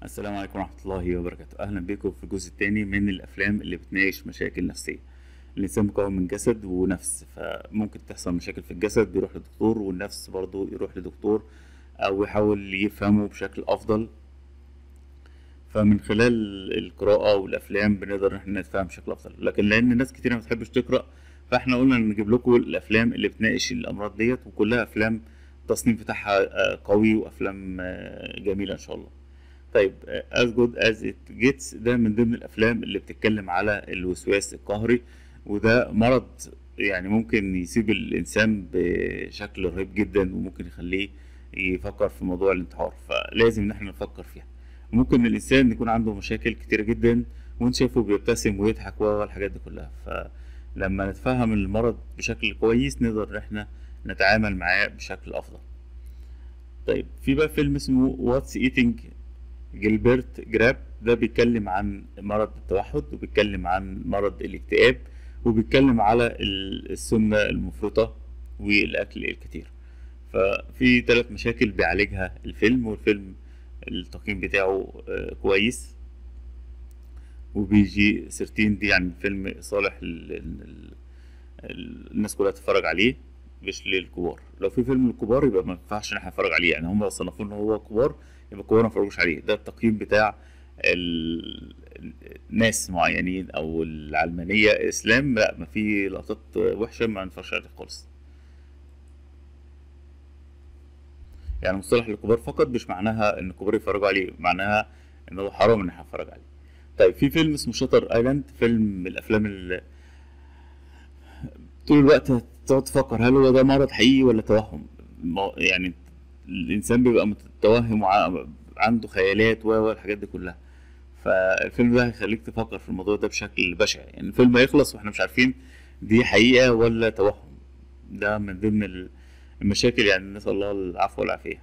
السلام عليكم ورحمة الله وبركاته أهلا بكم في الجزء الثاني من الأفلام اللي بتناقش مشاكل نفسية الإنسان مكون من جسد ونفس فممكن تحصل مشاكل في الجسد بيروح لدكتور والنفس برضو يروح لدكتور أو يحاول يفهمه بشكل أفضل فمن خلال القراءة والأفلام بنقدر إن احنا نتفهم بشكل أفضل لكن لأن ناس كتير ما بتحبش تقرأ فاحنا قلنا نجيب لكم الأفلام اللي بتناقش الأمراض ديت وكلها أفلام التصنيف بتاعها آه، قوي وأفلام آه، جميلة إن شاء الله طيب as good as it gets ده من ضمن الافلام اللي بتتكلم على الوسواس القهري وده مرض يعني ممكن يسيب الانسان بشكل رهيب جدا وممكن يخليه يفكر في موضوع الانتحار فلازم ان احنا نفكر فيها ممكن الانسان يكون عنده مشاكل كتيرة جدا وانت شايفه بيبتسم ويضحك والحاجات دي كلها فلما نتفهم المرض بشكل كويس نقدر ان احنا نتعامل معاه بشكل افضل طيب في بقى فيلم اسمه واتس ايتنج جilbert جراب ده بيتكلم عن مرض التوحد وبيتكلم عن مرض الاكتئاب وبيتكلم على ال- السمنة المفرطة والأكل الكتير ففي ثلاث مشاكل بيعالجها الفيلم والفيلم التقييم بتاعه آه، كويس وبيجي 13 دي يعني فيلم صالح لل- لل- ال- الناس كلها تتفرج عليه مش للكبار لو في فيلم للكبار يبقى ما ينفعش ان احنا نتفرج عليه يعني هم صنفوه ان هو كبار يبقى الكبار ما يتفرجوش عليه ده التقييم بتاع ال- ال- ناس معينين او العلمانيه اسلام لا ما في لقطات وحشه ما ينفعش عليها خالص يعني مصطلح الكبار فقط مش معناها ان الكبار يتفرجوا عليه معناها ان هو حرام ان احنا نتفرج عليه طيب في فيلم اسمه شاتر ايلاند فيلم من الافلام اللي طول الوقت هتقعد تفكر هل هو ده مرض حقيقي ولا توهم ما- يعني الانسان بيبقى متوهم وعنده خيالات و و الحاجات دي كلها فالفيلم ده هيخليك تفكر في الموضوع ده بشكل بشع يعني الفيلم هيخلص واحنا مش عارفين دي حقيقة ولا توهم ده من ضمن ال- المشاكل يعني نسأل الله العفو والعافية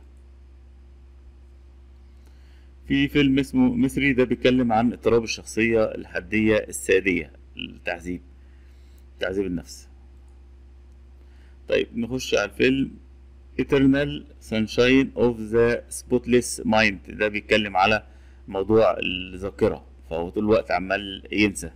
في فيلم اسمه مصري ده بيتكلم عن اضطراب الشخصية الحدية السادية التعذيب تعذيب النفس طيب نخش على الفيلم Eternal Sunshine of the Spotless Mind ده بيتكلم على موضوع الذاكرة فهو طول الوقت عمال ينسى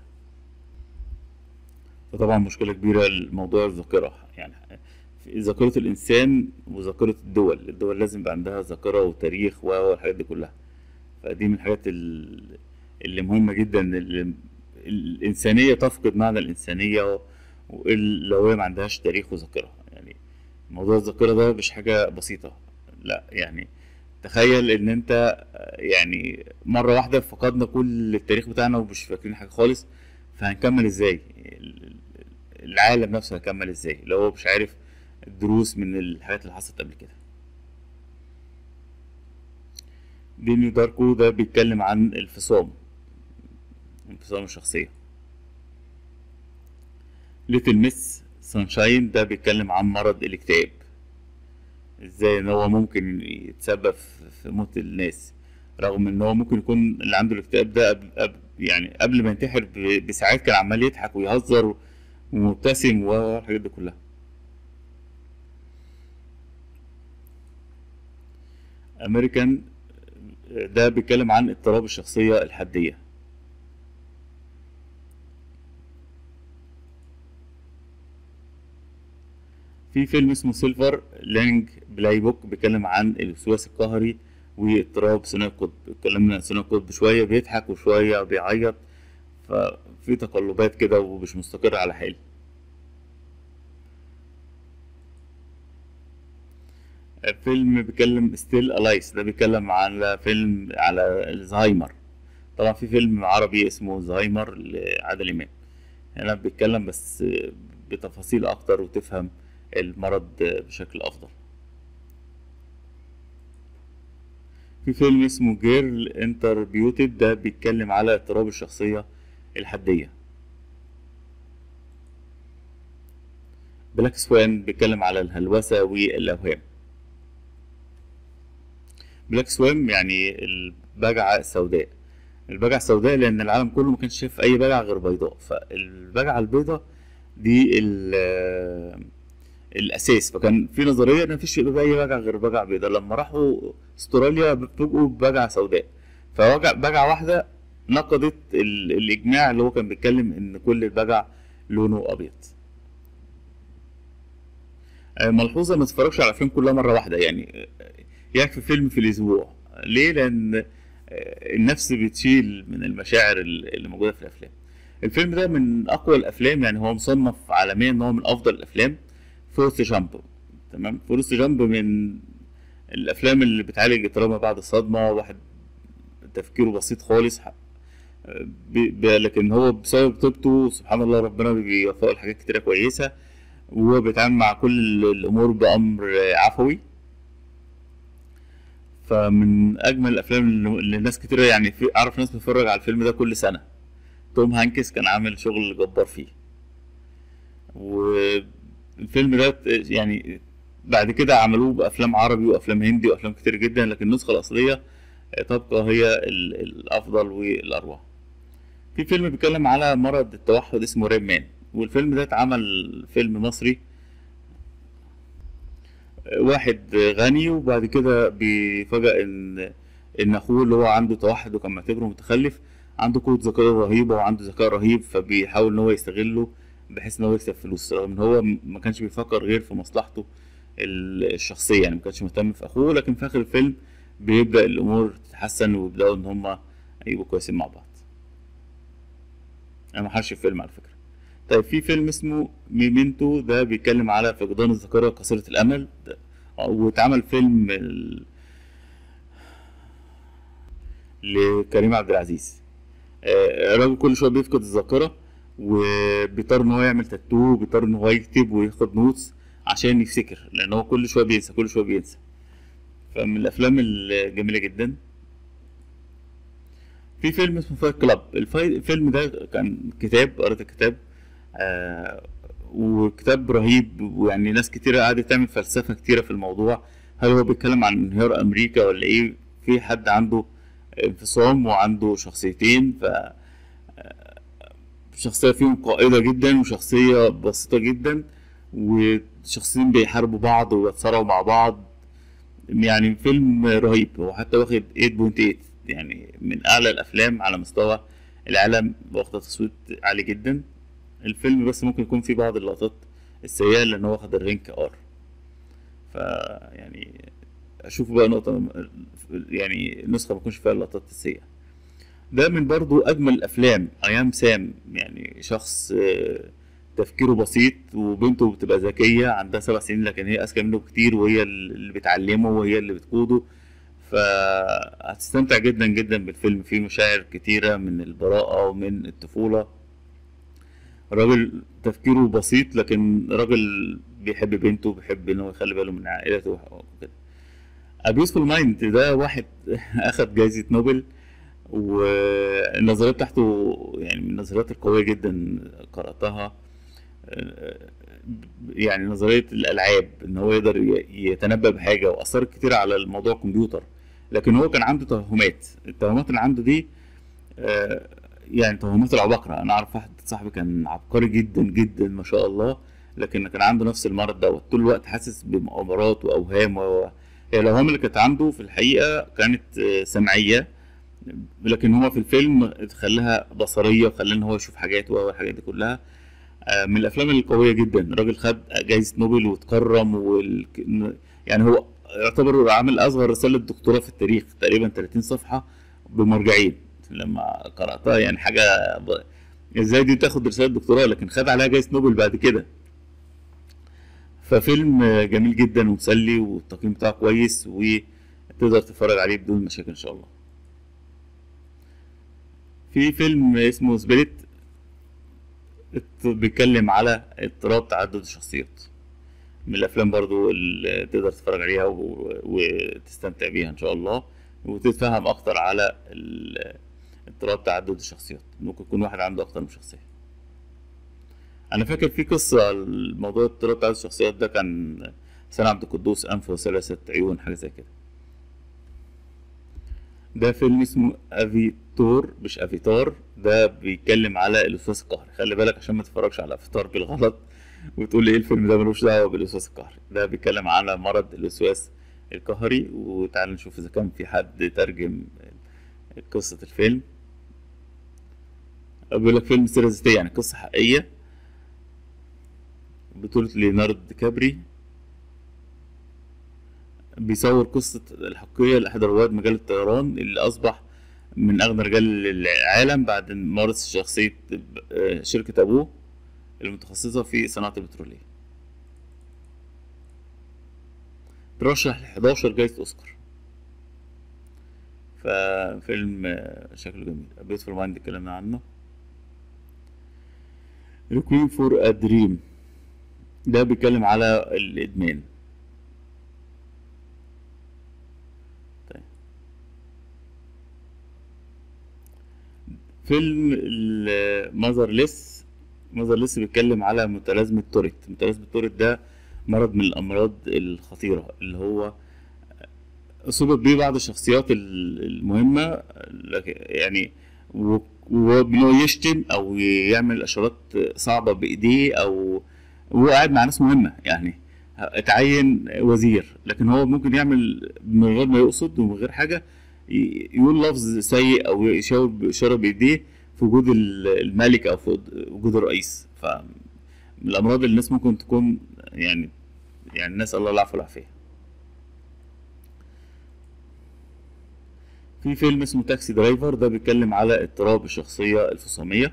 فطبعا مشكلة كبيرة لموضوع الذاكرة يعني في ذاكرة الإنسان وذاكرة الدول الدول لازم يبقى عندها ذاكرة وتاريخ و- والحاجات دي كلها فدي من الحاجات ال- اللي مهمة جدا اللي الإنسانية تفقد معنى الإنسانية وال- لو هي ما عندهاش تاريخ وذاكرة يعني موضوع الذاكرة ده مش حاجة بسيطة لا يعني تخيل ان انت آه، يعني مرة واحدة فقدنا كل التاريخ بتاعنا ومش فاكرين حاجة خالص فهنكمل ازاي ال- ال- العالم نفسه هيكمل ازاي لو هو مش عارف الدروس من الحاجات اللي حصلت قبل كده دينيو داركو ده بيتكلم عن الفصام انفصام الشخصية ليتل ميس سانشاين ده بيتكلم عن مرض الاكتئاب ازاي ان هو ممكن يتسبب في في موت الناس رغم ان هو ممكن يكون اللي عنده الاكتئاب ده قبل, قبل يعني قبل ما ينتحر ب- بساعات كان عمال يضحك ويهزر ومبتسم والحاجات دي كلها امريكان ده بيتكلم عن اضطراب الشخصية الحدية في فيلم اسمه سيلفر لينج بلاي بوك بيتكلم عن الوسواس القهري واضطراب ثنائي القطب اتكلمنا عن ثنائي القطب شوية بيضحك وشوية بيعيط ففي تقلبات كده ومش مستقر على حال فيلم بيتكلم ستيل الايس ده بيتكلم على فيلم على الزهايمر طبعا في فيلم عربي اسمه زهايمر لعادل امام هنا بيتكلم بس بتفاصيل اكتر وتفهم المرض بشكل افضل في فيلم اسمه جيرل انتربيوتد ده بيتكلم على اضطراب الشخصية الحدية بلاك سوان بيتكلم على الهلوسة والأوهام بلاك سوان يعني البجعة السوداء البجعة السوداء لأن العالم كله ما كانش شايف أي بجعة غير بيضاء فالبجعة البيضاء دي ال- الأساس فكان في نظرية إن مفيش أي بجعة غير بجعة بيضاء لما راحوا أستراليا فوجئوا ببجعة سوداء فوجع بجعة واحدة نقضت ال- الإجماع اللي هو كان بيتكلم إن كل البجع لونه أبيض آه، ملحوظة ما تتفرجش على الأفلام كلها مرة واحدة يعني آه، يكفي فيلم في الأسبوع ليه؟ لأن آه، النفس بتشيل من المشاعر ال- اللي موجودة في الأفلام الفيلم ده من أقوى الأفلام يعني هو مصنف عالميا إن هو من أفضل الأفلام فورست جامب تمام فورست جامب من الأفلام اللي بتعالج التراuma بعد الصدمة واحد تفكيره بسيط خالص ح- ب... ب... لكن هو بسبب طيبته سبحان الله ربنا بيوفقه لحاجات كتيرة كويسة وهو بيتعامل مع كل الأمور بأمر عفوي فمن أجمل الأفلام اللي اللي ناس كتيرة يعني في أعرف ناس بتتفرج على الفيلم ده كل سنة توم هانكس كان عامل شغل جبار فيه والفيلم ده يعني بعد كده عملوه بأفلام عربي وأفلام هندي وأفلام كتير جدا لكن النسخة الأصلية تبقى هي ال- الأفضل والأروع في فيلم بيتكلم على مرض التوحد اسمه ريم مان والفيلم ده اتعمل فيلم مصري واحد غني وبعد كده بيفاجأ ان ان اخوه اللي هو عنده توحد وكان معتبره متخلف عنده قوة ذكاء رهيبة وعنده ذكاء رهيب فبيحاول ان هو يستغله بحيث ان هو يكسب فلوس رغم ان هو م- ما كانش بيفكر غير في مصلحته ال- الشخصية يعني ما كانش مهتم في اخوه لكن في اخر الفيلم بيبدأ الامور تتحسن ويبدأوا ان هما يبقوا كويسين مع بعض انا ما حرش الفيلم على فكرة طيب في فيلم اسمه ميمنتو ده بيتكلم على فقدان الذاكرة قصيرة الأمل ده- واتعمل فيلم ال- لكريم عبد العزيز آه، الراجل كل شوية بيفقد الذاكرة وبيضطر إن هو يعمل تاتو بيضطر إن هو يكتب وياخد نوتس عشان يفتكر لأن هو كل شوية بينسى كل شوية بينسى فمن الأفلام الجميلة جدا في فيلم اسمه فايت كلاب الفاي- الفيلم ده كان كتاب قريت الكتاب آه وكتاب رهيب ويعني ناس كتيرة قعدت تعمل فلسفة كتيرة في الموضوع هل هو بيتكلم عن انهيار أمريكا ولا إيه في حد عنده انفصام وعنده شخصيتين ف شخصية فيهم قائدة جدا وشخصية بسيطة جدا وشخصيتين بيحاربوا بعض ويتصارعوا مع بعض يعني فيلم رهيب هو حتى واخد 8.8 يعني من أعلى الأفلام على مستوى العالم واخد تصويت عالي جدا الفيلم بس ممكن يكون فيه بعض اللقطات السيئة لأن هو واخد الرينك ار ف يعني أشوف بقى نقطة يعني نسخة ما يكونش فيها اللقطات السيئة ده من برضو أجمل الأفلام أيام سام يعني شخص آه، تفكيره بسيط وبنته بتبقى ذكية عندها سبع سنين لكن هي أذكى منه بكتير وهي اللي بتعلمه وهي اللي بتقوده فهتستمتع جدا جدا بالفيلم فيه مشاعر كتيرة من البراءة ومن الطفولة راجل تفكيره بسيط لكن راجل بيحب بنته بيحب ان هو يخلي باله من عائلته وكده ابيوسفول مايند ده واحد اخد جايزة نوبل والنظرية بتاعته يعني من النظريات القوية جدا قرأتها يعني نظرية الألعاب إن هو يقدر ي- يتنبأ بحاجة وأثرت كتير على الموضوع الكمبيوتر لكن هو كان عنده توهمات التوهمات اللي عنده دي آه، يعني توهمات العباقرة أنا أعرف واحد صاحبي كان عبقري جدا جدا ما شاء الله لكن كان عنده نفس المرض دوت طول الوقت حاسس بمؤامرات وأوهام و... هي الأوهام اللي كانت عنده في الحقيقة كانت آه، سمعية لكن هو في الفيلم خلاها بصرية وخلاه إن هو يشوف حاجات والحاجات دي كلها آه، من الافلام القويه جدا الراجل خد جائزه نوبل واتكرم وال... يعني هو يعتبر عامل اصغر رساله دكتوراه في التاريخ تقريبا 30 صفحه بمرجعين لما قراتها يعني حاجه ب... ازاي دي تاخد رساله دكتوراه لكن خد عليها جائزه نوبل بعد كده ففيلم آه، جميل جدا ومسلي والتقييم بتاعه كويس وتقدر تتفرج عليه بدون مشاكل ان شاء الله في فيلم اسمه سبيريت بيتكلم على اضطراب تعدد الشخصيات من الافلام برضو اللي تقدر تتفرج عليها و... وتستمتع بيها ان شاء الله وتتفهم اكتر على ال- اضطراب تعدد الشخصيات ممكن يكون واحد عنده اكتر من شخصيه انا فاكر في قصه الموضوع اضطراب تعدد الشخصيات ده كان حسين عبد القدوس انف وثلاثه عيون حاجه زي كده ده فيلم اسمه افيتور مش افيتار ده بيتكلم على الوسواس القهري خلي بالك عشان ما تتفرجش على افاتار بالغلط وتقول لي ايه الفيلم ده ملوش دعوه بالوسواس القهري ده بيتكلم على مرض الوسواس القهري وتعال نشوف اذا كان في حد ترجم قصة الفيلم بيقول لك فيلم سيرة ذاتية يعني قصة حقيقية بطولة ليوناردو دي كابري بيصور قصة الحقيقية لأحد رواد مجال الطيران اللي أصبح من أغنى رجال العالم بعد ما مارس شخصية آه، شركة أبوه المتخصصة في صناعة البترولية ترشح ل 11 جايزة أوسكار ففيلم آه، شكله جميل بيوتفul مايند اتكلمنا عنه ريكوين فور ا دريم ده بيتكلم على الإدمان طيب فيلم المذرلس مذرلس بيتكلم على متلازمة توريت متلازمة توريت ده مرض من الأمراض الخطيرة اللي هو أصيبت بيه بعض الشخصيات ال- المهمة لكن- يعني و- وإنه يشتم أو يعمل إشارات صعبة بإيديه أو وهو قاعد مع ناس مهمة يعني اتعين وزير لكن هو ممكن يعمل من غير ما يقصد ومن غير حاجة ي- يقول لفظ سيء أو يشاور بإشارة بإيديه في وجود ال- الملك أو في وجود الرئيس ف من الأمراض اللي الناس ممكن تكون يعني يعني الناس الله العفو والعافية في فيلم اسمه تاكسي درايفر ده بيتكلم على اضطراب الشخصية الفصامية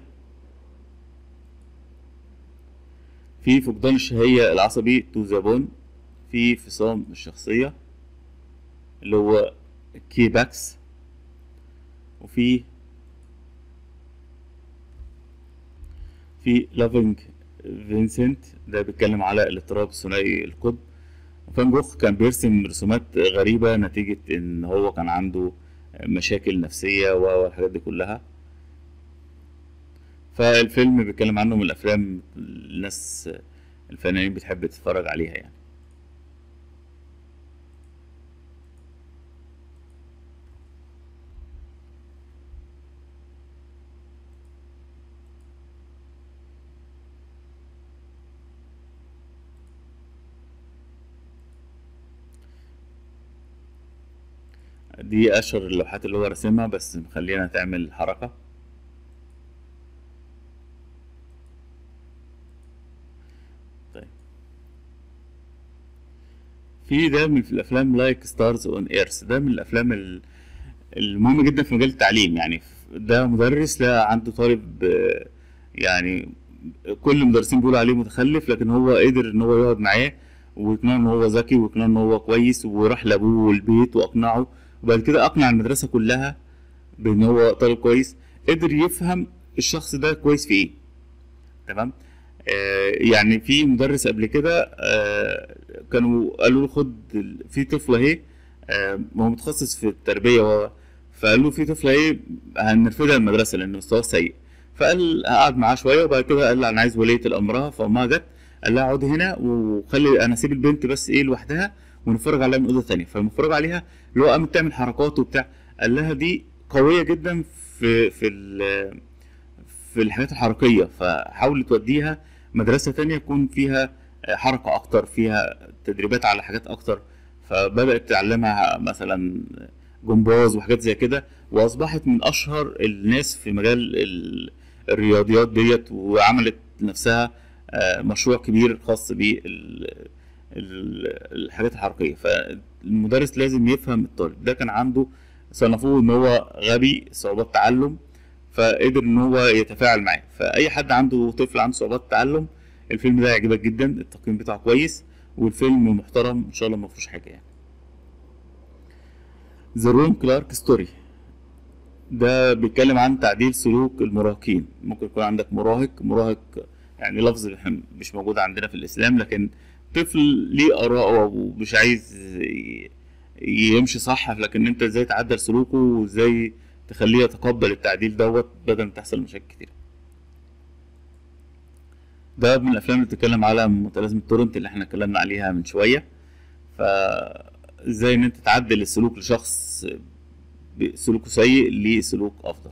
في فقدان الشهية العصبي تو ذا بون في فصام الشخصية اللي هو كيباكس وفي في لافينج فينسنت ده بيتكلم على الاضطراب الثنائي القطب فان جوخ كان بيرسم رسومات غريبة نتيجة ان هو كان عنده مشاكل نفسية والحاجات دي كلها فالفيلم بيتكلم عنه من الافلام الناس الفنانين بتحب تتفرج عليها يعني دي اشهر اللوحات اللي هو رسمها بس مخلينا تعمل حركة طيب في ده من الافلام لايك ستارز اون ايرث ده من الافلام ال- المهمة جدا في مجال التعليم يعني ده مدرس لا عنده طالب آه، يعني كل المدرسين بيقولوا عليه متخلف لكن هو قدر ان هو يقعد معاه ويقنعه ان هو ذكي ويقنعه ان هو كويس وراح لابوه البيت واقنعه وبعد كده اقنع المدرسة كلها بان هو طالب كويس قدر يفهم الشخص ده كويس في ايه تمام آه يعني في مدرس قبل كده آه كانوا قالوا له خد ال- في طفله اهي آه هو متخصص في التربيه و فقال له في طفله اهي هنرفدها من المدرسه لان مستواها سيء فقال قعد معاه شويه وبعد كده قال انا عايز وليه الامرها فامها جت قال لها اقعدي هنا وخلي انا اسيب البنت بس ايه لوحدها ونتفرج عليها من اوضه تانية فالمفرج عليها اللي هو قامت تعمل حركات وبتاع قال لها دي قويه جدا في في ال- في الحاجات الحركيه فحاول توديها مدرسه تانية يكون فيها حركه اكتر فيها تدريبات على حاجات اكتر فبدات تعلمها مثلا جمباز وحاجات زي كده واصبحت من اشهر الناس في مجال ال- الرياضيات ديت وعملت لنفسها آه، مشروع كبير خاص بالحاجات الحركيه فالمدرس لازم يفهم الطالب ده كان عنده صنفوه ان هو غبي صعوبات تعلم فقدر ان هو يتفاعل معاه فاي حد عنده طفل عنده صعوبات تعلم الفيلم ده يعجبك جدا التقييم بتاعه كويس والفيلم محترم ان شاء الله ما فيهوش حاجه يعني ذا روم كلارك ستوري ده بيتكلم عن تعديل سلوك المراهقين ممكن يكون عندك مراهق مراهق يعني لفظ مش موجود عندنا في الاسلام لكن طفل ليه اراء ومش عايز ي- يمشي صح لكن انت ازاي تعدل سلوكه وازاي تخليه يتقبل التعديل دوت بدل ما تحصل مشاكل كتير ده من الافلام اللي بتتكلم على متلازمة تورنت اللي احنا اتكلمنا عليها من شوية فازاي ان انت تعدل السلوك لشخص سلوكه سيء لسلوك افضل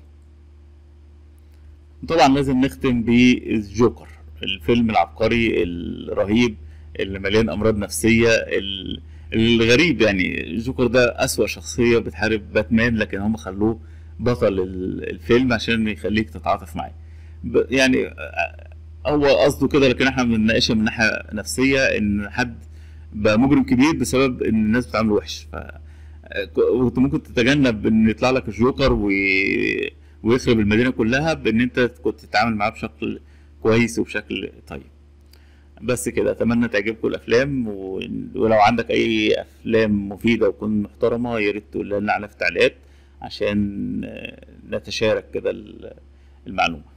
طبعا لازم نختم بالجوكر الفيلم العبقري الرهيب اللي مليان امراض نفسيه ال- الغريب يعني الجوكر ده اسوأ شخصيه بتحارب باتمان لكن هم خلوه بطل ال- الفيلم عشان يخليك تتعاطف معاه ب- يعني آه، هو قصده كده لكن احنا بنناقشها من ناحيه نفسيه ان حد بقى مجرم كبير بسبب ان الناس بتعامله وحش ف كنت ممكن تتجنب ان يطلع لك الجوكر وي... ويخرب المدينه كلها بان انت كنت تتعامل معاه بشكل كويس وبشكل طيب بس كده اتمنى تعجبكم الافلام و... ولو عندك اي افلام مفيده وتكون محترمه يا ريت تقول لنا عليها في التعليقات عشان آه، نتشارك كده ال- المعلومه